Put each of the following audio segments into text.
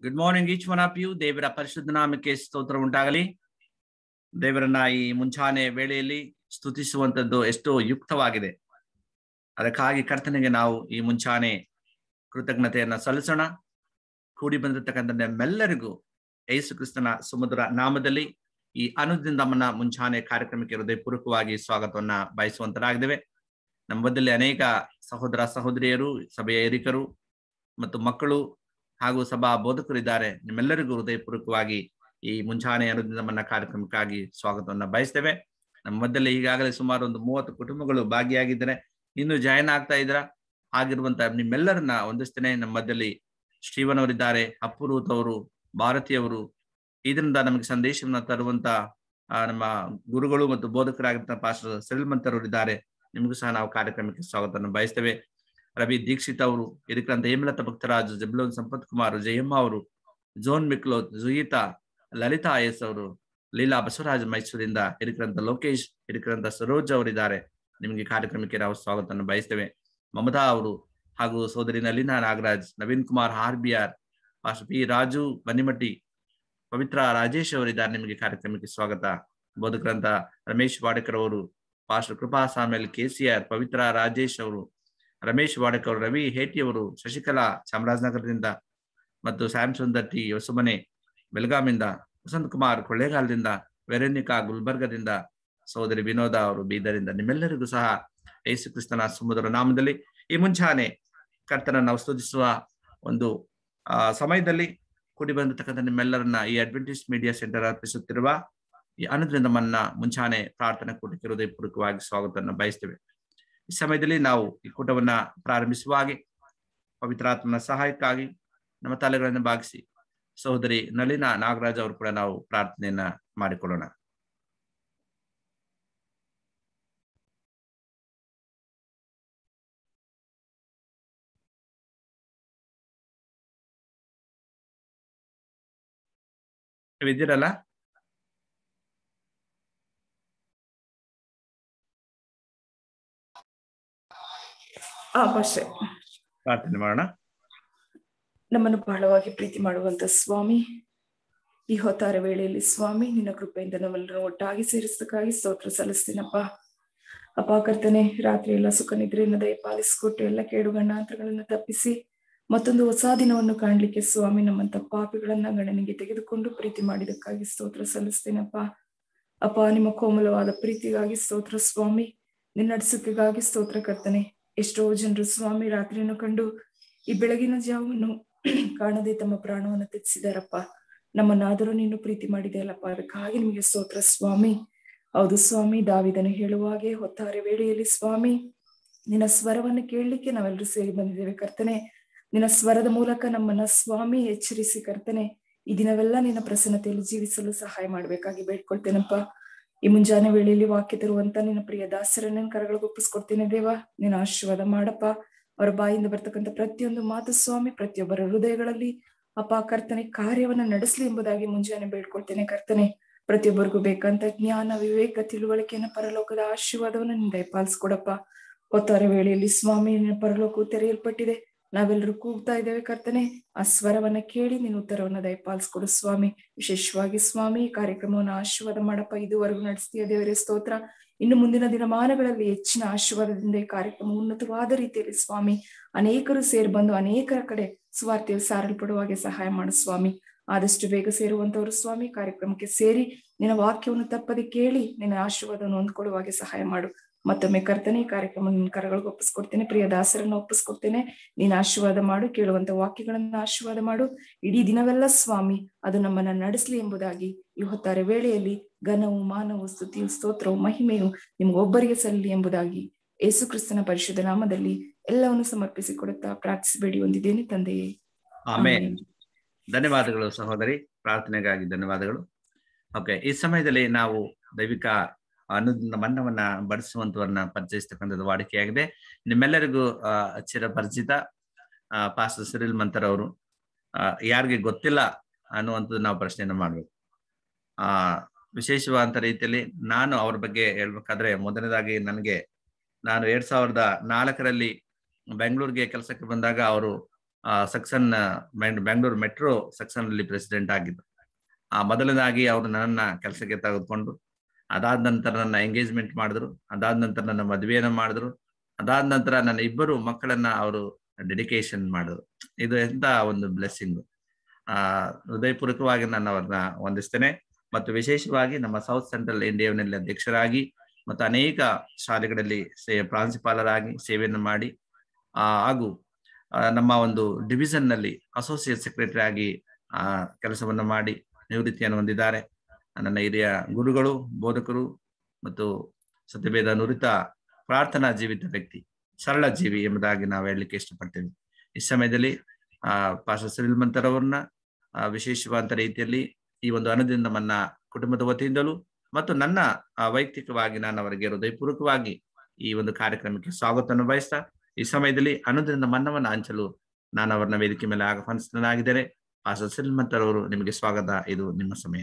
Good morning each one of you ದೇವರ ಪರಿಶುದ್ಧ ನಾಮಕ್ಕೆ ಸ್ತೋತ್ರ ಉಂಟಾಗಲಿ ದೇವರನ್ನ ಈ ಮುಂಚಾನೆ ವೇಳೆಯಲ್ಲಿ ಸ್ತುತಿಸುವಂತದ್ದು ಎಷ್ಟೋ ಯುಕ್ತವಾಗಿದೆ ಅದಕ್ಕಾಗಿ ಕರ್ತನಿಗೆ ನಾವು ಈ ಮುಂಚಾನೆ ಕೃತಜ್ಞತೆಯನ್ನ ಸಲ್ಲಿಸೋಣ ಕೂಡಿ ಬಂದಿರತಕ್ಕಂಥ ನಮ್ಮೆಲ್ಲರಿಗೂ ಯೇಸು ಕ್ರಿಸ್ತನ ಸಮುದ್ರ ನಾಮದಲ್ಲಿ ಈ ಅನುದಿನ ನಮ್ಮನ್ನ ಮುಂಚಾನೆ ಕಾರ್ಯಕ್ರಮಕ್ಕೆ ಹೃದಯಪೂರ್ವಕವಾಗಿ ಸ್ವಾಗತವನ್ನ ಬಯಸುವಂತರಾಗಿದ್ದೇವೆ ನಮ್ಮ ಮಧ್ಯದಲ್ಲಿ ಅನೇಕ ಸಹೋದರ ಸಹೋದರಿಯರು ಸಭೆಯ ಹಿರಿಕರು ಮತ್ತು ಮಕ್ಕಳು ಹಾಗೂ ಸಭಾ ಬೋಧಕರು ಇದ್ದಾರೆ ನಿಮ್ಮೆಲ್ಲರಿಗೂ ಹೃದಯಪೂರ್ವಕವಾಗಿ ಈ ಮುಂಚಾನೆ ಅನುದಿನ ನಮ್ಮನ್ನ ಕಾರ್ಯಕ್ರಮಕ್ಕಾಗಿ ಸ್ವಾಗತವನ್ನ ಬಯಸ್ತೇವೆ ನಮ್ಮ ಮಧ್ಯದಲ್ಲಿ ಈಗಾಗಲೇ ಸುಮಾರು ಒಂದು ಮೂವತ್ತು ಕುಟುಂಬಗಳು ಭಾಗಿಯಾಗಿದ್ದಾರೆ ಇನ್ನು ಜಾಯಿನ್ ಆಗ್ತಾ ಇದ್ರ ಆಗಿರುವಂತ ನಿಮ್ಮೆಲ್ಲರನ್ನ ಒಂದಿಸ್ತೇನೆ ನಮ್ಮ ಮಧ್ಯದಲ್ಲಿ ಶ್ರೀವನ್ ಅವರಿದ್ದಾರೆ ಅಪ್ಪುರೂತ್ ಅವರು ಭಾರತೀಯವರು ಇದರಿಂದ ನಮಗೆ ಸಂದೇಶವನ್ನ ತರುವಂತ ನಮ್ಮ ಗುರುಗಳು ಮತ್ತು ಬೋಧಕರಾಗಿರ್ತ ಪಾಸ್ಟರ್ ಸೆಲ್ಮಂತರವರಿದ್ದಾರೆ ನಿಮಗೂ ಸಹ ನಾವು ಕಾರ್ಯಕ್ರಮಕ್ಕೆ ಸ್ವಾಗತವನ್ನು ಬಯಸ್ತೇವೆ ರವಿ ದೀಕ್ಷಿತ್ ಅವರು ಇದಕ್ಕಂತ ಹೇಮಲತಾ ಭಕ್ತರಾಜು ಜಬ್ಲೋನ್ ಸಂಪತ್ ಕುಮಾರ್ ಜಯಮ್ಮ ಅವರು ಜೋನ್ ಮಿಕ್ಲೋತ್ ಜುಯಿತಾ ಲಲಿತಾ ಎಸ್ ಅವರು ಲೀಲಾ ಬಸವರಾಜ ಮೈಸೂರಿಂದ ಇದಕ್ಕಂತ ಲೋಕೇಶ್ ಇದಕ್ಕಂತ ಸರೋಜ್ ಅವರಿದ್ದಾರೆ ನಿಮಗೆ ಕಾರ್ಯಕ್ರಮಕ್ಕೆ ನಾವು ಸ್ವಾಗತವನ್ನು ಬಯಸ್ತೇವೆ ಮಮತಾ ಅವರು ಹಾಗೂ ಸೋದರಿ Nalina Nagaraj Naveen Kumar R B R pastor P Raju Bannimatti Pavitra Rajesh ಅವರಿದ್ದಾರೆ ನಿಮಗೆ ಕಾರ್ಯಕ್ರಮಕ್ಕೆ ಸ್ವಾಗತ ಬೋಧಕರಂತ ರಮೇಶ್ ವಾಡಕರ್ ಅವರು pastor Krupa Samuel K C R Pavitra Rajesh ಅವರು ರಮೇಶ್ ವಾಡಕ್ ಅವರು ರವಿ ಹೇಟಿ ಅವರು ಶಶಿಕಲಾ ಚಾಮರಾಜನಗರದಿಂದ ಮತ್ತು ಸ್ಯಾಮ್ ಸುಂದರ್ಟಿ ಹೊಸಮನೆ ಬೆಳಗಾಮಿಂದ ವಸಂತ್ ಕುಮಾರ್ ಕೊಳ್ಳೇಗಾಲದಿಂದ ವೆರೆನಿಕಾ ಗುಲ್ಬರ್ಗದಿಂದ ಸಹೋದರಿ ವಿನೋದ ಅವರು ಬೀದರಿಂದ ನಿಮ್ಮೆಲ್ಲರಿಗೂ ಸಹ ಯೇಸು ಕ್ರಿಸ್ತನ ಸಮುದ್ರ ನಾಮದಲ್ಲಿ ಈ ಮುಂಚಾನೆ ಕರ್ತನ ನಾವು ಸ್ತುತಿಸುವ ಒಂದು ಆ ಸಮಯದಲ್ಲಿ ಕೂಡಿ ಬಂದಿರತಕ್ಕಂಥ ನಿಮ್ಮೆಲ್ಲರನ್ನ ಈ ಅಡ್ವೆಂಟಿಸ್ ಮೀಡಿಯಾ ಸೆಂಟರ್ ಅರ್ಪಿಸುತ್ತಿರುವ ಈ ಅನುದ್ರಿಂದ ಮನ್ನ ಮುಂಚಾನೆ ಪ್ರಾರ್ಥನೆ ಕೂಟಕ್ಕೆ ಹೃದಯಪೂರ್ವಕವಾಗಿ ಸ್ವಾಗತವನ್ನು ಬಯಸ್ತೇವೆ ಈ ಸಮಯದಲ್ಲಿ ನಾವು ಈ ಕೂಟವನ್ನ ಪ್ರಾರಂಭಿಸುವ ಹಾಗೆ ಪವಿತ್ರಾತ್ಮನ ಸಹಾಯಕ್ಕಾಗಿ ನಮ್ಮ ತಲೆಗಳನ್ನು ಭಾಗಿಸಿ ಸಹೋದರಿ ನಳಿನ ನಾಗರಾಜ್ ಅವರು ಕೂಡ ನಾವು ಪ್ರಾರ್ಥನೆಯನ್ನ ಮಾಡಿಕೊಳ್ಳೋಣ ಇದ್ದೀರಲ್ಲ ಆ ಭಾಷೆ ಪ್ರಾರ್ಥನೆ ಮಾಡೋಣ ನಮ್ಮನ್ನು ಬಹಳವಾಗಿ ಪ್ರೀತಿ ಮಾಡುವಂತ ಸ್ವಾಮಿ ಈ ಹೊತ್ತಾರ ವೇಳೆಯಲ್ಲಿ ಸ್ವಾಮಿ ನಿನ್ನ ಕೃಪೆಯಿಂದ ನಮ್ಮೆಲ್ಲರೂ ಒಟ್ಟಾಗಿ ಸೇರಿಸದಕ್ಕಾಗಿ ಸ್ತೋತ್ರ ಸಲ್ಲಿಸ್ತೀನಪ್ಪ ಅಪ್ಪ ಕರ್ತನೆ ರಾತ್ರಿ ಎಲ್ಲ ಸುಖ ನಿದ್ರೆಯನ್ನು ದಯಪಾಲಿಸಿಕೊಟ್ಟು ಎಲ್ಲ ಕೇಡು ಗಂಡಾಂತರಗಳನ್ನ ತಪ್ಪಿಸಿ ಮತ್ತೊಂದು ಹೊಸ ದಿನವನ್ನು ಕಾಣ್ಲಿಕ್ಕೆ ಸ್ವಾಮಿ ನಮ್ಮಂತ ಪಾಪಿಗಳನ್ನ ಗಣನೆಗೆ ತೆಗೆದುಕೊಂಡು ಪ್ರೀತಿ ಮಾಡಿದಕ್ಕಾಗಿ ಸ್ತೋತ್ರ ಸಲ್ಲಿಸ್ತೇನಪ್ಪ ಅಪ್ಪ ನಿಮ್ಮ ಕೋಮಲವಾದ ಪ್ರೀತಿಗಾಗಿ ಸ್ತೋತ್ರ ಸ್ವಾಮಿ ನಿನ್ನ ನಡ್ಸುಕಿಗಾಗಿ ಸ್ತೋತ್ರ ಕರ್ತನೆ ಎಷ್ಟೋ ಜನರು ಸ್ವಾಮಿ ರಾತ್ರಿಯನ್ನು ಕಂಡು ಈ ಬೆಳಗಿನ ಜಾವವನ್ನು ಕಾಣದೆ ತಮ್ಮ ಪ್ರಾಣವನ್ನು ತೆಗೆಸಿದಾರಪ್ಪ ನಮ್ಮನ್ನಾದರೂ ನೀನು ಪ್ರೀತಿ ಮಾಡಿದೆಯಲ್ಲಪ್ಪ ಅದಕ್ಕಾಗಿ ನಿಮಗೆ ಸ್ತೋತ್ರ ಸ್ವಾಮಿ ಹೌದು ಸ್ವಾಮಿ ದಾವಿದನು ಹೇಳುವ ಹಾಗೆ ಹೊತ್ತಾರೆ ವೇಳೆಯಲ್ಲಿ ಸ್ವಾಮಿ ನಿನ್ನ ಸ್ವರವನ್ನು ಕೇಳಲಿಕ್ಕೆ ನಾವೆಲ್ಲರೂ ಸೇರಿ ಬಂದಿದ್ದೇವೆ ಕರ್ತನೆ ನಿನ್ನ ಸ್ವರದ ಮೂಲಕ ನಮ್ಮನ್ನ ಸ್ವಾಮಿ ಎಚ್ಚರಿಸಿ ಕರ್ತನೆ ಈ ದಿನವೆಲ್ಲ ನಿನ್ನ ಪ್ರಸನ್ನತೆಯಲ್ಲಿ ಜೀವಿಸಲು ಸಹಾಯ ಮಾಡ್ಬೇಕಾಗಿ ಬೇಡ್ಕೊಳ್ತೇನಪ್ಪ ಈ ಮುಂಜಾನೆ ವೇಳೆಯಲ್ಲಿ ವಾಕ್ಯ ತರುವಂತ ನಿನ್ನ ಪ್ರಿಯ ದಾಸರನ್ನ ಕರಗಳಿಗೆ ಒಪ್ಪಿಸ್ಕೊಡ್ತೇನೆ ದೇವ ನಿನ್ನ ಆಶೀರ್ವಾದ ಮಾಡಪ್ಪ ಅವರ ಬಾಯಿಂದ ಬರ್ತಕ್ಕಂಥ ಪ್ರತಿಯೊಂದು ಮಾತು ಸ್ವಾಮಿ ಪ್ರತಿಯೊಬ್ಬರ ಹೃದಯಗಳಲ್ಲಿ ಅಪ್ಪ ಕರ್ತನೆ ಕಾರ್ಯವನ್ನ ನಡೆಸಲಿ ಎಂಬುದಾಗಿ ಮುಂಜಾನೆ ಬೇಡ್ಕೊಳ್ತೇನೆ ಕರ್ತನೆ ಪ್ರತಿಯೊಬ್ಬರಿಗೂ ಬೇಕಂತ ಜ್ಞಾನ ವಿವೇಕ ತಿಳುವಳಿಕೆಯನ್ನ ಪರಲೋಕದ ಆಶೀರ್ವಾದವನ್ನ ನಿನ್ನ ದಯಪಾಲಿಸ್ಕೊಡಪ್ಪ ಹೊತ್ತಾರೆ ವೇಳೆಯಲ್ಲಿ ಸ್ವಾಮಿ ನಿನ್ನ ಪರಲೋಕವು ತೆರೆಯಲ್ಪಟ್ಟಿದೆ ನಾವೆಲ್ಲರೂ ಕೂಗ್ತಾ ಇದ್ದೇವೆ ಕರ್ತನೆ ಆ ಸ್ವರವನ್ನ ಕೇಳಿ ನೀನು ಉತ್ತರವನ್ನ ದಯಪಾಲಿಸ್ಕೊಡು ಸ್ವಾಮಿ ವಿಶೇಷವಾಗಿ ಸ್ವಾಮಿ ಈ ಕಾರ್ಯಕ್ರಮವನ್ನು ಆಶೀರ್ವಾದ ಮಾಡಪ್ಪ ಇದುವರೆಗೂ ನಡೆಸ್ತೀಯ ದೇವರೇ ಸ್ತೋತ್ರ ಇನ್ನು ಮುಂದಿನ ದಿನಮಾನಗಳಲ್ಲಿ ಹೆಚ್ಚಿನ ಆಶೀರ್ವಾದದಿಂದ ಈ ಕಾರ್ಯಕ್ರಮ ಉನ್ನತವಾದ ರೀತಿಯಲ್ಲಿ ಸ್ವಾಮಿ ಅನೇಕರು ಸೇರಿ ಬಂದು ಅನೇಕರ ಕಡೆ ಸ್ವಾರ್ಥಿಯಲ್ಲಿ ಸಾರಲ್ಪಡುವ ಹಾಗೆ ಸಹಾಯ ಮಾಡು ಸ್ವಾಮಿ ಆದಷ್ಟು ಬೇಗ ಸೇರುವಂತವರು ಸ್ವಾಮಿ ಕಾರ್ಯಕ್ರಮಕ್ಕೆ ಸೇರಿ ನಿನ್ನ ವಾಕ್ಯವನ್ನು ತಪ್ಪದೆ ಕೇಳಿ ನಿನ್ನ ಆಶೀರ್ವಾದವನ್ನು ಹೊಂದ್ಕೊಳ್ಳುವ ಹಾಗೆ ಸಹಾಯ ಮಾಡು ಮತ್ತೊಮ್ಮೆ ಕರ್ತನೆ ಈ ಕಾರ್ಯಕ್ರಮ ನಿನ್ನ ಕರಗಳಿಗೆ ಒಪ್ಪಿಸ್ಕೊಡ್ತೇನೆ ಪ್ರಿಯ ದಾಸರನ್ನ ಒಪ್ಪಿಸ್ಕೊಡ್ತೇನೆ ನೀನ್ ಆಶೀರ್ವಾದ ಮಾಡು ಕೇಳುವಂತ ವಾಕ್ಯಗಳನ್ನ ಆಶೀರ್ವಾದ ಮಾಡು ಇಡೀ ದಿನವೆಲ್ಲ ಸ್ವಾಮಿ ಅದು ನಮ್ಮನ್ನ ನಡೆಸಲಿ ಎಂಬುದಾಗಿ ಈ ಹೊತ್ತಾರೆ ವೇಳೆಯಲ್ಲಿ ಘನವು ಮಾನವು ಸ್ತುತಿಯು ಸ್ತೋತ್ರವು ಮಹಿಮೆಯು ನಿಮ್ಗೊಬ್ಬರಿಗೆ ಸಲ್ಲಲಿ ಎಂಬುದಾಗಿ ಯೇಸು ಕ್ರಿಸ್ತನ ಪರಿಶುದ್ಧ ನಾಮದಲ್ಲಿ ಎಲ್ಲವನ್ನು ಸಮರ್ಪಿಸಿ ಕೊಡುತ್ತಾ ಪ್ರಾರ್ಥಿಸಬೇಡಿ ಹೊಂದಿದ್ದೇನೆ ತಂದೆಯೇ ಆಮೇಲೆ ಧನ್ಯವಾದಗಳು ಸಹೋದರಿ ಪ್ರಾರ್ಥನೆಗಾಗಿ ಧನ್ಯವಾದಗಳು ಓಕೆ ಈ ಸಮಯದಲ್ಲಿ ನಾವು ದೈವಿಕ ಅನುದಿನ ಮನ್ನವನ್ನ ಬಡಿಸುವಂತವನ್ನ ಪರಿಚಯಿಸ್ತಕ್ಕಂಥದ್ದು ವಾಡಿಕೆಯಾಗಿದೆ ನಿಮ್ಮೆಲ್ಲರಿಗೂ ಅಹ್ ಚಿರಪರಿಚಿತ ಪಾಸ್ಟರ್ ಸಿರಿಲ್ ಮಂತರ್ ಅವರು ಯಾರಿಗೆ ಗೊತ್ತಿಲ್ಲ ಅನ್ನುವಂಥದ್ದು ನಾವು ಪ್ರಶ್ನೆಯನ್ನು ಮಾಡ್ಬೇಕು ಆ ವಿಶೇಷವಾದಂತ ರೀತಿಯಲ್ಲಿ ನಾನು ಅವ್ರ ಬಗ್ಗೆ ಹೇಳ್ಬೇಕಾದ್ರೆ ಮೊದಲನೇದಾಗಿ ನನಗೆ ನಾನು ಎರಡ್ ಸಾವಿರದ ನಾಲ್ಕರಲ್ಲಿ ಬೆಂಗಳೂರಿಗೆ ಕೆಲಸಕ್ಕೆ ಬಂದಾಗ ಅವರು ಸೆಕ್ಷನ್ ಬೆಂಗಳೂರು ಮೆಟ್ರೋ ಸೆಕ್ಷನ್ ಅಲ್ಲಿ ಪ್ರೆಸಿಡೆಂಟ್ ಆಗಿದ್ದು ಆ ಮೊದಲನೇದಾಗಿ ಅವರು ನನ್ನನ್ನ ಕೆಲಸಕ್ಕೆ ತೆಗೆದುಕೊಂಡು ಅದಾದ ನಂತರ ನನ್ನ ಎಂಗೇಜ್ಮೆಂಟ್ ಮಾಡಿದ್ರು ಅದಾದ ನಂತರ ನನ್ನ ಮದುವೆಯನ್ನ ಮಾಡಿದ್ರು ಅದಾದ ನಂತರ ನನ್ನ ಇಬ್ಬರು ಮಕ್ಕಳನ್ನ ಅವರು ಡೆಡಿಕೇಶನ್ ಮಾಡಿದ್ರು ಇದು ಎಂತ ಒಂದು ಬ್ಲೆಸ್ಸಿಂಗ್ ಆ ಹೃದಯಪೂರ್ವಕವಾಗಿ ನಾನು ಅವ್ರನ್ನ ವಂದಿಸ್ತೇನೆ ಮತ್ತು ವಿಶೇಷವಾಗಿ ನಮ್ಮ ಸೌತ್ ಸೆಂಟ್ರಲ್ ಇಂಡಿಯಾವಿನಲ್ಲಿ ಅಧ್ಯಕ್ಷರಾಗಿ ಮತ್ತು ಅನೇಕ ಶಾಲೆಗಳಲ್ಲಿ ಸೇ ಪ್ರಾಂಶುಪಾಲರಾಗಿ ಸೇವೆಯನ್ನು ಮಾಡಿ ಆ ಹಾಗೂ ನಮ್ಮ ಒಂದು ಡಿವಿಷನ್ ನಲ್ಲಿ ಅಸೋಸಿಯೇಟ್ ಸೆಕ್ರೆಟರಿ ಆಗಿ ಆ ಕೆಲಸವನ್ನು ಮಾಡಿ ನಿವೃತ್ತಿಯನ್ನು ಹೊಂದಿದ್ದಾರೆ ನನ್ನ ಹಿರಿಯ ಗುರುಗಳು ಬೋಧಕರು ಮತ್ತು ಸತ್ಯಭೇದ ನುರಿತ ಪ್ರಾರ್ಥನಾ ಜೀವಿತ ವ್ಯಕ್ತಿ ಸರಳ ಜೀವಿ ಎಂಬುದಾಗಿ ನಾವು ಹೇಳಲಿಕ್ಕೆ ಇಷ್ಟಪಡ್ತೇವೆ ಈ ಸಮಯದಲ್ಲಿ ಆ ಪಾಸ್ಟರ್ ಸಿರಿಲ್ಮಂತರವ್ರನ್ನ ವಿಶೇಷವಾದ ರೀತಿಯಲ್ಲಿ ಈ ಒಂದು ಅನುದಿನ ನಮ್ಮನ್ನ ಕುಟುಂಬದ ವತಿಯಿಂದಲೂ ಮತ್ತು ನನ್ನ ವೈಯಕ್ತಿಕವಾಗಿ ನಾನು ಅವರಿಗೆ ಹೃದಯಪೂರ್ವಕವಾಗಿ ಈ ಒಂದು ಕಾರ್ಯಕ್ರಮಕ್ಕೆ ಸ್ವಾಗತವನ್ನು ಬಯಸ್ತಾ ಈ ಸಮಯದಲ್ಲಿ ಅನುದಿನ ಮನ್ನವನ್ನು ಹಂಚಲು ನಾನು ಅವರನ್ನ ವೇದಿಕೆ ಮೇಲೆ ಆಹ್ವಾನಿಸಿದನಾಗಿದ್ದೇನೆ ಪಾಸ್ಟರ್ ಸಿರಿಲ್ಮಂತರವರು ನಿಮಗೆ ಸ್ವಾಗತ ಇದು ನಿಮ್ಮ ಸಮಯ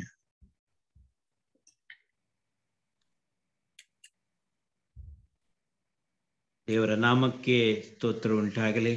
ದೇವರ ನಾಮಕ್ಕೆ ಸ್ತೋತ್ರ ಉಂಟಾಗಲಿ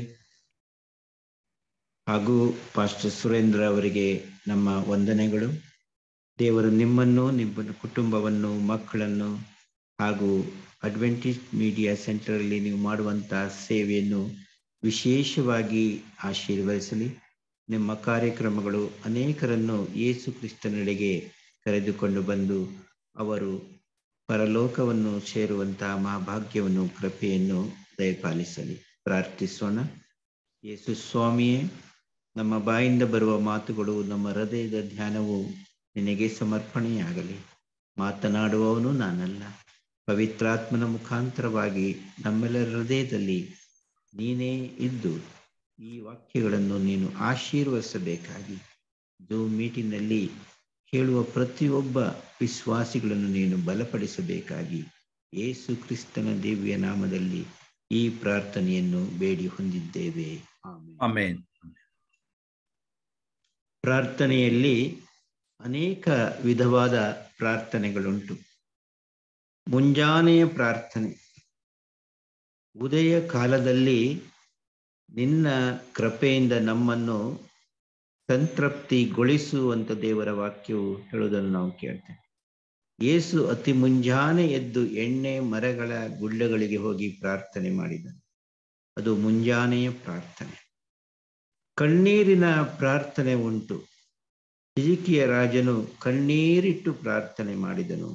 ಹಾಗೂ ಪಾಸ್ಟರ್ ಸುರೇಂದ್ರ ಅವರಿಗೆ ನಮ್ಮ ವಂದನೆಗಳು ದೇವರು ನಿಮ್ಮನ್ನು ನಿಮ್ಮ ಕುಟುಂಬವನ್ನು ಮಕ್ಕಳನ್ನು ಹಾಗೂ ಅಡ್ವೆಂಟಿಸ್ ಮೀಡಿಯಾ ಸೆಂಟರಲ್ಲಿ ನೀವು ಮಾಡುವಂತಹ ಸೇವೆಯನ್ನು ವಿಶೇಷವಾಗಿ ಆಶೀರ್ವದಿಸಲಿ ನಿಮ್ಮ ಕಾರ್ಯಕ್ರಮಗಳು ಅನೇಕರನ್ನು ಯೇಸು ಕ್ರಿಸ್ತನೆಡೆಗೆ ಕರೆದುಕೊಂಡು ಬಂದು ಅವರು ಪರಲೋಕವನ್ನು ಸೇರುವಂತಹ ಮಹಾಭಾಗ್ಯವನ್ನು ಕೃಪೆಯನ್ನು ದಯಪಾಲಿಸಲಿ ಪ್ರಾರ್ಥಿಸೋಣ ಯೇಸು ಸ್ವಾಮಿಯೇ ನಮ್ಮ ಬಾಯಿಂದ ಬರುವ ಮಾತುಗಳು ನಮ್ಮ ಹೃದಯದ ಧ್ಯಾನವು ನಿನಗೆ ಸಮರ್ಪಣೆಯಾಗಲಿ ಮಾತನಾಡುವವನು ನಾನಲ್ಲ ಪವಿತ್ರಾತ್ಮನ ಮುಖಾಂತರವಾಗಿ ನಮ್ಮೆಲ್ಲರ ಹೃದಯದಲ್ಲಿ ನೀನೇ ಇದ್ದು ಈ ವಾಕ್ಯಗಳನ್ನು ನೀನು ಆಶೀರ್ವದಿಸಬೇಕಾಗಿ ಜೋ ಮೀಟಿನಲ್ಲಿ ಕೇಳುವ ಪ್ರತಿಯೊಬ್ಬ ವಿಶ್ವಾಸಿಗಳನ್ನು ನೀನು ಬಲಪಡಿಸಬೇಕಾಗಿ ಯೇಸು ಕ್ರಿಸ್ತನ ದಿವ್ಯ ನಾಮದಲ್ಲಿ ಈ ಪ್ರಾರ್ಥನೆಯನ್ನು ಬೇಡಿ ಹೊಂದಿದ್ದೇವೆ ಆಮೇನ್ ಪ್ರಾರ್ಥನೆಯಲ್ಲಿ ಅನೇಕ ವಿಧವಾದ ಪ್ರಾರ್ಥನೆಗಳುಂಟು ಮುಂಜಾನೆಯ ಪ್ರಾರ್ಥನೆ ಉದಯ ಕಾಲದಲ್ಲಿ ನಿನ್ನ ಕೃಪೆಯಿಂದ ನಮ್ಮನ್ನು ಸಂತೃಪ್ತಿಗೊಳಿಸುವಂತ ದೇವರ ವಾಕ್ಯವು ಹೇಳುವುದನ್ನು ನಾವು ಕೇಳ್ತೇವೆ ಯೇಸು ಅತಿ ಮುಂಜಾನೆ ಎದ್ದು ಎಣ್ಣೆ ಮರಗಳ ಗುಡ್ಡಗಳಿಗೆ ಹೋಗಿ ಪ್ರಾರ್ಥನೆ ಮಾಡಿದನು ಅದು ಮುಂಜಾನೆಯ ಪ್ರಾರ್ಥನೆ ಕಣ್ಣೀರಿನ ಪ್ರಾರ್ಥನೆ ಉಂಟು ಹಿಜಿಕಿಯ ರಾಜನು ಕಣ್ಣೀರಿಟ್ಟು ಪ್ರಾರ್ಥನೆ ಮಾಡಿದನು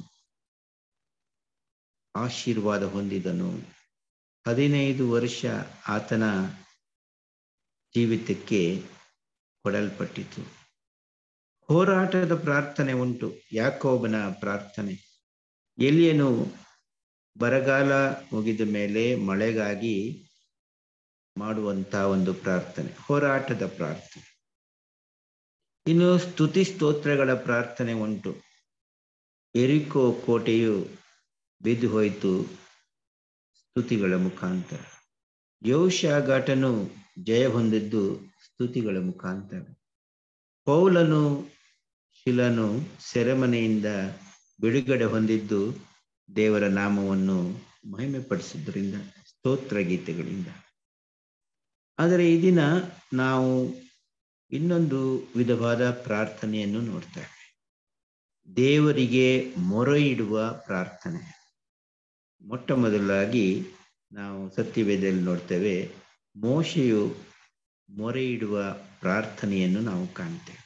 ಆಶೀರ್ವಾದ ಹೊಂದಿದನು ಹದಿನೈದು ವರ್ಷ ಆತನ ಜೀವಿತಕ್ಕೆ ಕೊಡಲ್ಪಟ್ಟಿತು ಹೋರಾಟದ ಪ್ರಾರ್ಥನೆ ಉಂಟು ಯಾಕೋಬನ ಪ್ರಾರ್ಥನೆ ಎಲಿಯನು ಬರಗಾಲ ಮುಗಿದ ಮೇಲೆ ಮಳೆಗಾಗಿ ಮಾಡುವಂತ ಒಂದು ಪ್ರಾರ್ಥನೆ ಹೋರಾಟದ ಪ್ರಾರ್ಥನೆ ಇನ್ನು ಸ್ತುತಿ ಸ್ತೋತ್ರಗಳ ಪ್ರಾರ್ಥನೆ ಉಂಟು ಎರಿಕೋ ಕೋಟೆಯು ಬಿದ್ದು ಹೋಯಿತು ಸ್ತುತಿಗಳ ಮುಖಾಂತರ ಯೋಷಾಘಾಟನು ಜಯ ಹೊಂದಿದ್ದು ಸ್ತುತಿಗಳ ಮುಖಾಂತರ ಪೌಲನು ಶಿಲನು ಸೆರೆಮನೆಯಿಂದ ಬಿಡುಗಡೆ ಹೊಂದಿದ್ದು ದೇವರ ನಾಮವನ್ನು ಮಹಿಮೆ ಪಡಿಸಿದ್ರಿಂದ ಸ್ತೋತ್ರ ಗೀತೆಗಳಿಂದ ಆದರೆ ಈ ದಿನ ನಾವು ಇನ್ನೊಂದು ವಿಧವಾದ ಪ್ರಾರ್ಥನೆಯನ್ನು ನೋಡ್ತೇವೆ ದೇವರಿಗೆ ಮೊರೆ ಇಡುವ ಪ್ರಾರ್ಥನೆ ಮೊಟ್ಟ ಮೊದಲಾಗಿ ನಾವು ಸತ್ಯವೇದದಲ್ಲಿ ನೋಡ್ತೇವೆ ಮೋಶೆಯು ಮೊರೆ ಇಡುವ ಪ್ರಾರ್ಥನೆಯನ್ನು ನಾವು ಕಾಣ್ತೇವೆ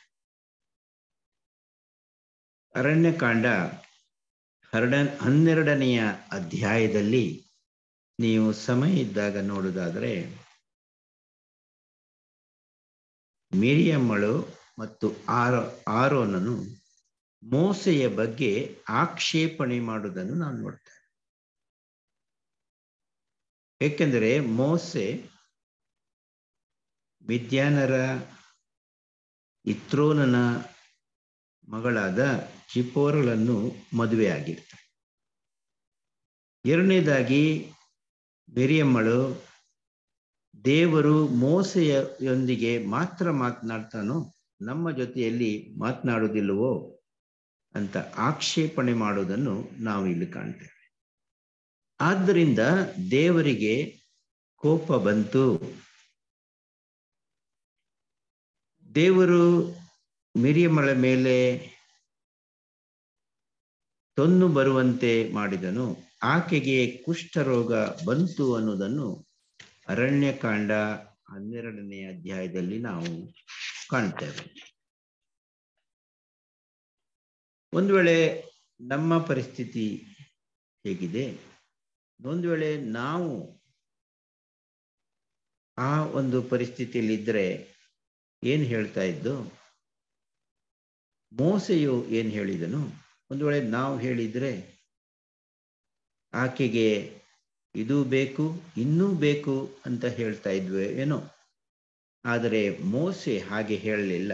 ಅರಣ್ಯಕಾಂಡ ಹರಡ ಹನ್ನೆರಡನೆಯ ಅಧ್ಯಾಯದಲ್ಲಿ ನೀವು ಸಮಯ ಇದ್ದಾಗ ನೋಡುವುದಾದರೆ ಮಿರಿಯಮ್ಮಳು ಮತ್ತು ಆರೋ ಆರೋನನು ಮೋಸೆಯ ಬಗ್ಗೆ ಆಕ್ಷೇಪಣೆ ಮಾಡುವುದನ್ನು ನಾವು ನೋಡ್ತೇವೆ ಏಕೆಂದರೆ ಮೋಸೆ ವಿದ್ಯಾನರ ಇತ್ರೋನನ ಮಗಳಾದ ಚಿಪೋರಳನ್ನು ಮದುವೆ ಆಗಿರ್ತಾರೆ ಎರಡನೇದಾಗಿ ಬೆರಿಯಮ್ಮಳು ದೇವರು ಮೋಸೆಯೊಂದಿಗೆ ಮಾತ್ರ ಮಾತನಾಡ್ತಾನೋ ನಮ್ಮ ಜೊತೆಯಲ್ಲಿ ಮಾತನಾಡುವುದಿಲ್ಲವೋ ಅಂತ ಆಕ್ಷೇಪಣೆ ಮಾಡುವುದನ್ನು ನಾವು ಇಲ್ಲಿ ಕಾಣ್ತೇವೆ ಆದ್ದರಿಂದ ದೇವರಿಗೆ ಕೋಪ ಬಂತು ದೇವರು ಮಿರಿಯಮಳ ಮೇಲೆ ತೊನ್ನು ಬರುವಂತೆ ಮಾಡಿದನು ಆಕೆಗೆ ಕುಷ್ಠರೋಗ ಬಂತು ಅನ್ನೋದನ್ನು ಅರಣ್ಯಕಾಂಡ ಹನ್ನೆರಡನೇ ಅಧ್ಯಾಯದಲ್ಲಿ ನಾವು ಕಾಣ್ತೇವೆ ಒಂದು ವೇಳೆ ನಮ್ಮ ಪರಿಸ್ಥಿತಿ ಹೇಗಿದೆ ಒಂದು ವೇಳೆ ನಾವು ಆ ಒಂದು ಪರಿಸ್ಥಿತಿಯಲ್ಲಿ ಇದ್ರೆ ಏನ್ ಹೇಳ್ತಾ ಇದ್ದು ಮೋಸೆಯು ಏನ್ ಹೇಳಿದನು ಒಂದು ವೇಳೆ ನಾವು ಹೇಳಿದ್ರೆ ಆಕೆಗೆ ಇದು ಬೇಕು ಇನ್ನೂ ಬೇಕು ಅಂತ ಹೇಳ್ತಾ ಇದ್ವಿ ಏನೋ ಆದರೆ ಮೋಸೆ ಹಾಗೆ ಹೇಳಲಿಲ್ಲ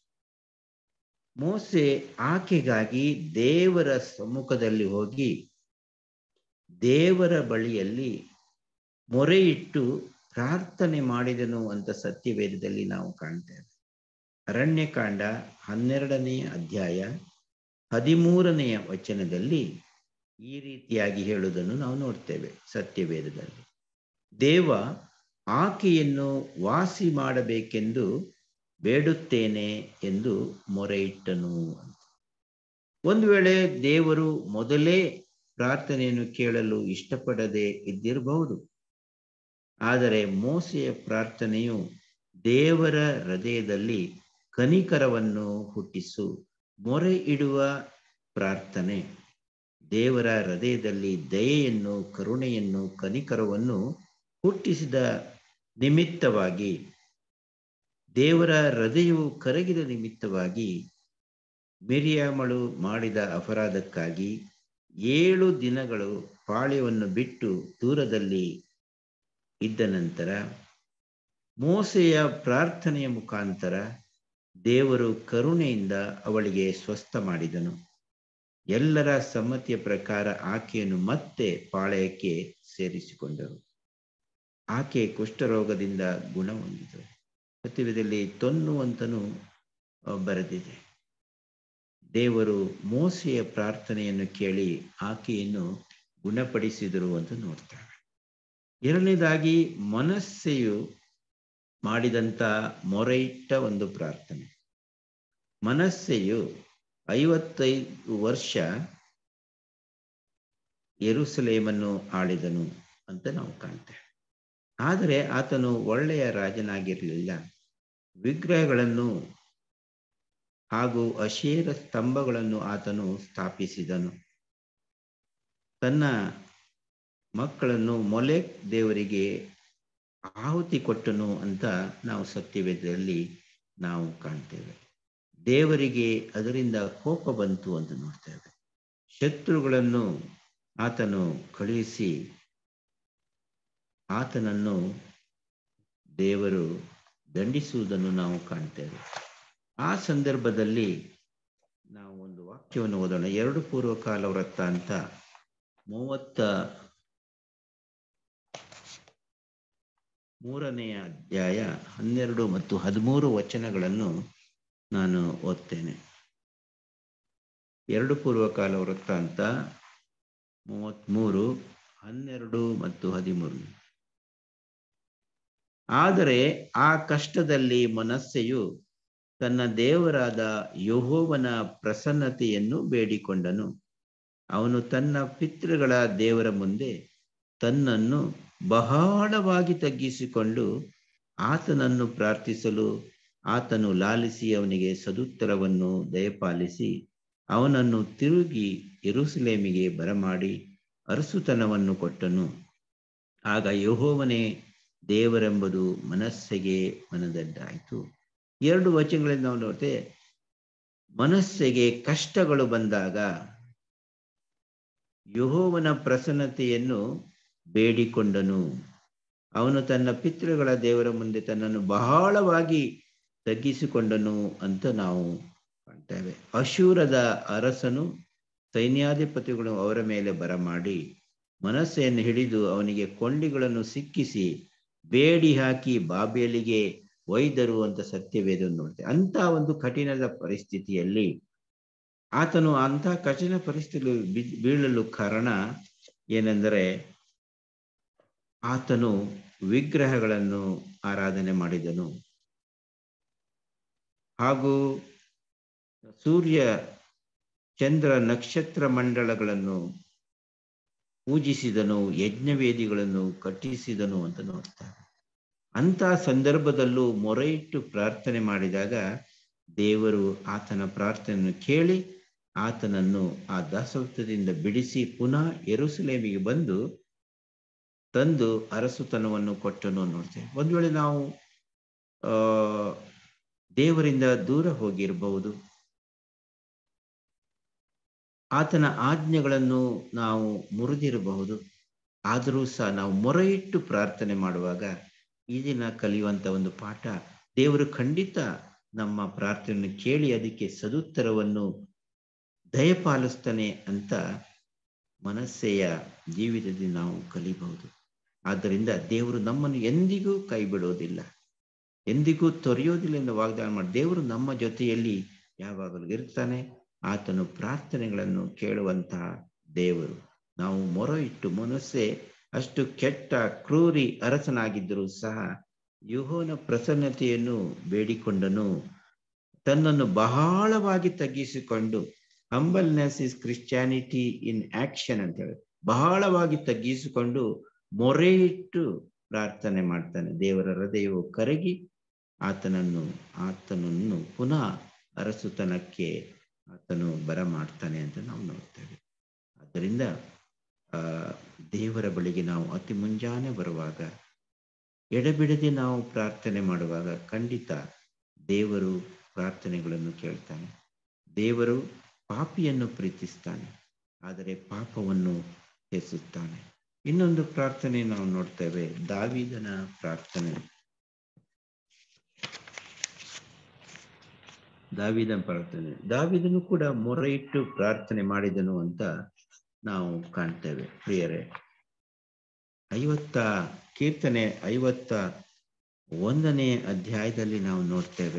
ಮೋಸೆ ಆಕೆಗಾಗಿ ದೇವರ ಸಮ್ಮುಖದಲ್ಲಿ ಹೋಗಿ ದೇವರ ಬಳಿಯಲ್ಲಿ ಮೊರೆ ಇಟ್ಟು ಪ್ರಾರ್ಥನೆ ಮಾಡಿದನು ಅಂತ ಸತ್ಯವೇದದಲ್ಲಿ ನಾವು ಕಾಣ್ತೇವೆ ಅರಣ್ಯಕಾಂಡ ಹನ್ನೆರಡನೆಯ ಅಧ್ಯಾಯ ಹದಿಮೂರನೆಯ ವಚನದಲ್ಲಿ ಈ ರೀತಿಯಾಗಿ ಹೇಳುವುದನ್ನು ನಾವು ನೋಡ್ತೇವೆ ಸತ್ಯವೇದದಲ್ಲಿ ದೇವ ಆಕೆಯನ್ನು ವಾಸಿ ಮಾಡಬೇಕೆಂದು ಬೇಡುತ್ತೇನೆ ಎಂದು ಮೊರೆ ಇಟ್ಟನು ಅಂತ ಒಂದು ವೇಳೆ ದೇವರು ಮೊದಲೇ ಪ್ರಾರ್ಥನೆಯನ್ನು ಕೇಳಲು ಇಷ್ಟಪಡದೆ ಇದ್ದಿರಬಹುದು ಆದರೆ ಮೋಸೆಯ ಪ್ರಾರ್ಥನೆಯು ದೇವರ ಹೃದಯದಲ್ಲಿ ಕನಿಕರವನ್ನು ಹುಟ್ಟಿಸು ಮೊರೆ ಇಡುವ ಪ್ರಾರ್ಥನೆ ದೇವರ ಹೃದಯದಲ್ಲಿ ದಯೆಯನ್ನು ಕರುಣೆಯನ್ನು ಕನಿಕರವನ್ನು ಹುಟ್ಟಿಸಿದ ನಿಮಿತ್ತವಾಗಿ ದೇವರ ಹೃದಯವು ಕರಗಿದ ನಿಮಿತ್ತವಾಗಿ ಮಿರಿಯಾಮಳು ಮಾಡಿದ ಅಪರಾಧಕ್ಕಾಗಿ ಏಳು ದಿನಗಳು ಪಾಳ್ಯವನ್ನು ಬಿಟ್ಟು ದೂರದಲ್ಲಿ ಇದ್ದ ನಂತರ ಮೋಸೆಯ ಪ್ರಾರ್ಥನೆಯ ಮುಖಾಂತರ ದೇವರು ಕರುಣೆಯಿಂದ ಅವಳಿಗೆ ಸ್ವಸ್ಥ ಮಾಡಿದನು ಎಲ್ಲರ ಸಮ್ಮತಿಯ ಪ್ರಕಾರ ಆಕೆಯನ್ನು ಮತ್ತೆ ಪಾಳಯಕ್ಕೆ ಸೇರಿಸಿಕೊಂಡರು ಆಕೆ ಕುಷ್ಠರೋಗದಿಂದ ಗುಣ ಹೊಂದಿದಳು ಸತ್ಯವಿದಲ್ಲಿ ತೊನ್ನು ಅಂತನೂ ಬರೆದಿದೆ ದೇವರು ಮೋಸೆಯ ಪ್ರಾರ್ಥನೆಯನ್ನು ಕೇಳಿ ಆಕೆಯನ್ನು ಗುಣಪಡಿಸಿದರು ಅಂತ ನೋಡ್ತಾರೆ ಎರಡನೇದಾಗಿ ಮನಸ್ಸೆಯು ಮಾಡಿದಂಥ ಮೊರೆಯಿಟ್ಟ ಒಂದು ಪ್ರಾರ್ಥನೆ ಮನಸ್ಸೆಯು ಐವತ್ತೈದು ವರ್ಷ ಎರುಸಲೇಮನ್ನು ಆಳಿದನು ಅಂತ ನಾವು ಕಾಣ್ತೇವೆ ಆದರೆ ಆತನು ಒಳ್ಳೆಯ ರಾಜನಾಗಿರಲಿಲ್ಲ ವಿಗ್ರಹಗಳನ್ನು ಹಾಗೂ ಅಶೇರ ಸ್ತಂಭಗಳನ್ನು ಆತನು ಸ್ಥಾಪಿಸಿದನು ತನ್ನ ಮಕ್ಕಳನ್ನು ಮೊಲೆಕ್ ದೇವರಿಗೆ ಆಹುತಿ ಕೊಟ್ಟನು ಅಂತ ನಾವು ಸತ್ಯವೇದದಲ್ಲಿ ನಾವು ಕಾಣ್ತೇವೆ ದೇವರಿಗೆ ಅದರಿಂದ ಕೋಪ ಬಂತು ಅಂತ ನೋಡ್ತೇವೆ ಶತ್ರುಗಳನ್ನು ಆತನು ಕಳುಹಿಸಿ ಆತನನ್ನು ದೇವರು ದಂಡಿಸುವುದನ್ನು ನಾವು ಕಾಣ್ತೇವೆ ಆ ಸಂದರ್ಭದಲ್ಲಿ ನಾವು ಒಂದು ವಾಕ್ಯವನ್ನು ಓದೋಣ ಎರಡು ಪೂರ್ವಕಾಲ ವೃತ್ತ ಅಂತ ಮೂವತ್ತ ಮೂರನೆಯ ಅಧ್ಯಾಯ ಹನ್ನೆರಡು ಮತ್ತು ಹದಿಮೂರು ವಚನಗಳನ್ನು ನಾನು ಓದ್ತೇನೆ ಎರಡು ಪೂರ್ವಕಾಲ ವೃತ್ತ ಅಂತ ಮೂವತ್ತ್ಮೂರು ಹನ್ನೆರಡು ಮತ್ತು ಹದಿಮೂರು ಆದರೆ ಆ ಕಷ್ಟದಲ್ಲಿ ಮನಸ್ಸೆಯು ತನ್ನ ದೇವರಾದ ಯಹೋವನ ಪ್ರಸನ್ನತೆಯನ್ನು ಬೇಡಿಕೊಂಡನು ಅವನು ತನ್ನ ಪಿತೃಗಳ ದೇವರ ಮುಂದೆ ತನ್ನನ್ನು ಬಹಳವಾಗಿ ತಗ್ಗಿಸಿಕೊಂಡು ಆತನನ್ನು ಪ್ರಾರ್ಥಿಸಲು ಆತನು ಲಾಲಿಸಿ ಅವನಿಗೆ ಸದುತ್ತರವನ್ನು ದಯಪಾಲಿಸಿ ಅವನನ್ನು ತಿರುಗಿ ಎರುಸಲೇಮಿಗೆ ಬರಮಾಡಿ ಅರಸುತನವನ್ನು ಕೊಟ್ಟನು ಆಗ ಯಹೋವನೇ ದೇವರೆಂಬುದು ಮನಸ್ಸಿಗೆ ಮನದಡ್ಡಾಯಿತು ಎರಡು ವಚನಗಳಿಂದ ನಾವು ನೋಡ್ತೇವೆ ಮನಸ್ಸಿಗೆ ಕಷ್ಟಗಳು ಬಂದಾಗ ಯಹೋವನ ಪ್ರಸನ್ನತೆಯನ್ನು ಬೇಡಿಕೊಂಡನು ಅವನು ತನ್ನ ಪಿತೃಗಳ ದೇವರ ಮುಂದೆ ತನ್ನನ್ನು ಬಹಳವಾಗಿ ತಗ್ಗಿಸಿಕೊಂಡನು ಅಂತ ನಾವು ಕಾಣ್ತೇವೆ ಅಶೂರದ ಅರಸನು ಸೈನ್ಯಾಧಿಪತಿಗಳು ಅವರ ಮೇಲೆ ಬರಮಾಡಿ ಮನಸ್ಸೆಯನ್ನು ಹಿಡಿದು ಅವನಿಗೆ ಕೊಂಡಿಗಳನ್ನು ಸಿಕ್ಕಿಸಿ ಬೇಡಿ ಹಾಕಿ ಬಾಬೇಲಿಗೆ ಒಯ್ದರು ಅಂತ ಸತ್ಯವೇದ ನೋಡ್ತೇವೆ ಅಂತ ಒಂದು ಕಠಿಣದ ಪರಿಸ್ಥಿತಿಯಲ್ಲಿ ಆತನು ಅಂಥ ಕಠಿಣ ಪರಿಸ್ಥಿತಿ ಬೀಳಲು ಕಾರಣ ಏನೆಂದರೆ ಆತನು ವಿಗ್ರಹಗಳನ್ನು ಆರಾಧನೆ ಮಾಡಿದನು ಹಾಗೂ ಸೂರ್ಯ ಚಂದ್ರ ನಕ್ಷತ್ರ ಮಂಡಳಗಳನ್ನು ಪೂಜಿಸಿದನು ಯಜ್ಞವೇದಿಗಳನ್ನು ಕಟ್ಟಿಸಿದನು ಅಂತ ನೋಡ್ತಾರೆ ಅಂತ ಸಂದರ್ಭದಲ್ಲೂ ಮೊರೆ ಇಟ್ಟು ಪ್ರಾರ್ಥನೆ ಮಾಡಿದಾಗ ದೇವರು ಆತನ ಪ್ರಾರ್ಥನೆಯನ್ನು ಕೇಳಿ ಆತನನ್ನು ಆ ದಾಸತ್ವದಿಂದ ಬಿಡಿಸಿ ಪುನಃ ಎರುಸಲೇಮಿಗೆ ಬಂದು ತಂದು ಅರಸುತನವನ್ನು ಕೊಟ್ಟನು ನೋಡ್ತೇವೆ ಒಂದ್ ವೇಳೆ ನಾವು ಆ ದೇವರಿಂದ ದೂರ ಹೋಗಿರಬಹುದು ಆತನ ಆಜ್ಞೆಗಳನ್ನು ನಾವು ಮುರಿದಿರಬಹುದು ಆದರೂ ಸಹ ನಾವು ಮೊರೆ ಇಟ್ಟು ಪ್ರಾರ್ಥನೆ ಮಾಡುವಾಗ ಈ ದಿನ ಕಲಿಯುವಂತ ಒಂದು ಪಾಠ ದೇವರು ಖಂಡಿತ ನಮ್ಮ ಪ್ರಾರ್ಥನೆಯನ್ನು ಕೇಳಿ ಅದಕ್ಕೆ ಸದುತ್ತರವನ್ನು ದಯಪಾಲಿಸ್ತಾನೆ ಅಂತ ಮನಸ್ಸೆಯ ಜೀವಿತದಲ್ಲಿ ನಾವು ಕಲಿಬಹುದು ಆದ್ದರಿಂದ ದೇವರು ನಮ್ಮನ್ನು ಎಂದಿಗೂ ಕೈ ಬಿಡೋದಿಲ್ಲ ಎಂದಿಗೂ ತೊರೆಯೋದಿಲ್ಲ ಎಂದು ವಾಗ್ದಾನ ಮಾಡಿ ದೇವರು ನಮ್ಮ ಜೊತೆಯಲ್ಲಿ ಯಾವಾಗಲೂ ಇರ್ತಾನೆ ಆತನು ಪ್ರಾರ್ಥನೆಗಳನ್ನು ಕೇಳುವಂತಹ ದೇವರು ನಾವು ಮೊರೆ ಇಟ್ಟು ಮನಸ್ಸೆ ಅಷ್ಟು ಕೆಟ್ಟ ಕ್ರೂರಿ ಅರಸನಾಗಿದ್ದರೂ ಸಹ ಯುಹೋನ ಪ್ರಸನ್ನತೆಯನ್ನು ಬೇಡಿಕೊಂಡನು ತನ್ನನ್ನು ಬಹಳವಾಗಿ ತಗ್ಗಿಸಿಕೊಂಡು humbleness is Christianity in action ಅಂತ ಹೇಳಿ ಬಹಳವಾಗಿ ತಗ್ಗಿಸಿಕೊಂಡು ಮೊರೆ ಇಟ್ಟು ಪ್ರಾರ್ಥನೆ ಮಾಡ್ತಾನೆ ದೇವರ ಹೃದಯವು ಕರಗಿ ಆತನನ್ನು ಆತನನ್ನು ಪುನಃ ಅರಸುತನಕ್ಕೆ ಆತನು ಬರ ಮಾಡ್ತಾನೆ ಅಂತ ನಾವು ನೋಡ್ತೇವೆ ಆದ್ದರಿಂದ ಆ ದೇವರ ಬಳಿಗೆ ನಾವು ಅತಿ ಮುಂಜಾನೆ ಬರುವಾಗ ಎಡಬಿಡದೆ ನಾವು ಪ್ರಾರ್ಥನೆ ಮಾಡುವಾಗ ಖಂಡಿತ ದೇವರು ಪ್ರಾರ್ಥನೆಗಳನ್ನು ಕೇಳ್ತಾನೆ ದೇವರು ಪಾಪಿಯನ್ನು ಪ್ರೀತಿಸ್ತಾನೆ ಆದರೆ ಪಾಪವನ್ನು ಹೆಸುತ್ತಾನೆ ಇನ್ನೊಂದು ಪ್ರಾರ್ಥನೆ ನಾವು ನೋಡ್ತೇವೆ ದಾವಿದನ ಪ್ರಾರ್ಥನೆ ದಾವಿದನ ಪ್ರಾರ್ಥನೆ ದಾವಿದನು ಕೂಡ ಮೊರೆ ಇಟ್ಟು ಪ್ರಾರ್ಥನೆ ಮಾಡಿದನು ಅಂತ ನಾವು ಕಾಣ್ತೇವೆ ಪ್ರಿಯರೇ ಐವತ್ತ ಕೀರ್ತನೆ ಐವತ್ತ ಒಂದನೇ ಅಧ್ಯಾಯದಲ್ಲಿ ನಾವು ನೋಡ್ತೇವೆ